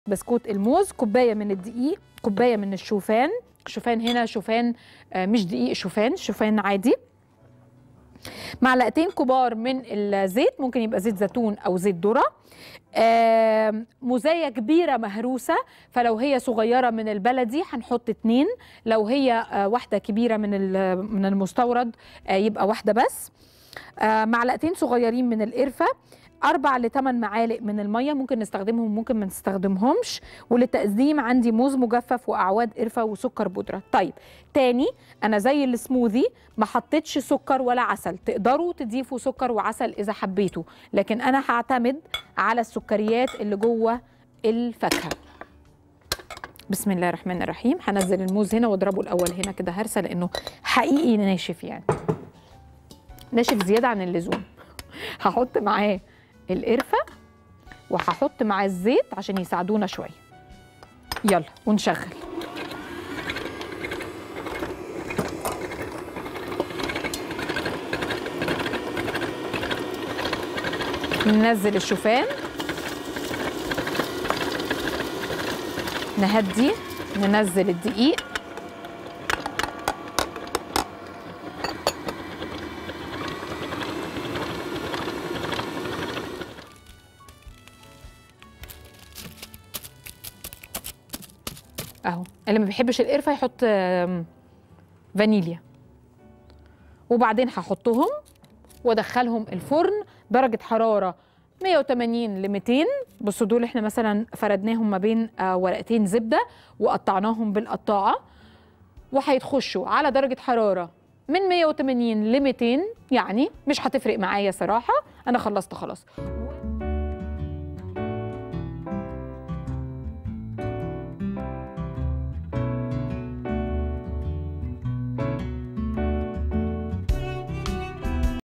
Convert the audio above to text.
بسكوت الموز كوبايه من الدقيق كوبايه من الشوفان شوفان هنا شوفان آه، مش دقيق شوفان شوفان عادي معلقتين كبار من الزيت ممكن يبقى زيت زيتون او زيت ذره آم، موزايه كبيره مهروسه فلو هي صغيره من البلدي هنحط اتنين لو هي آه، واحده كبيره من ال- من المستورد آه، يبقى واحده بس آه، معلقتين صغيرين من القرفه أربع لثمان معالق من المية ممكن نستخدمهم ممكن ما نستخدمهمش وللتقديم عندي موز مجفف وأعواد قرفة وسكر بودرة طيب تاني أنا زي السموذي ما حطيتش سكر ولا عسل تقدروا تضيفوا سكر وعسل إذا حبيتوا لكن أنا هعتمد على السكريات اللي جوه الفاكهة بسم الله الرحمن الرحيم هنزل الموز هنا واضربه الأول هنا كده هرسة لأنه حقيقي ناشف يعني ناشف زيادة عن اللزوم هحط معاه القرفة وهحط معاه الزيت عشان يساعدونا شوية يلا ونشغل ننزل الشوفان نهدي ننزل الدقيق اهو اللي ما بيحبش القرفه يحط آم، فانيليا وبعدين هحطهم وادخلهم الفرن درجه حراره 180 ل 200 بصوا دول احنا مثلا فردناهم ما بين آه، ورقتين زبده وقطعناهم بالقطاعه وهيتخشوا على درجه حراره من 180 ل 200 يعني مش هتفرق معايا صراحه انا خلصت خلاص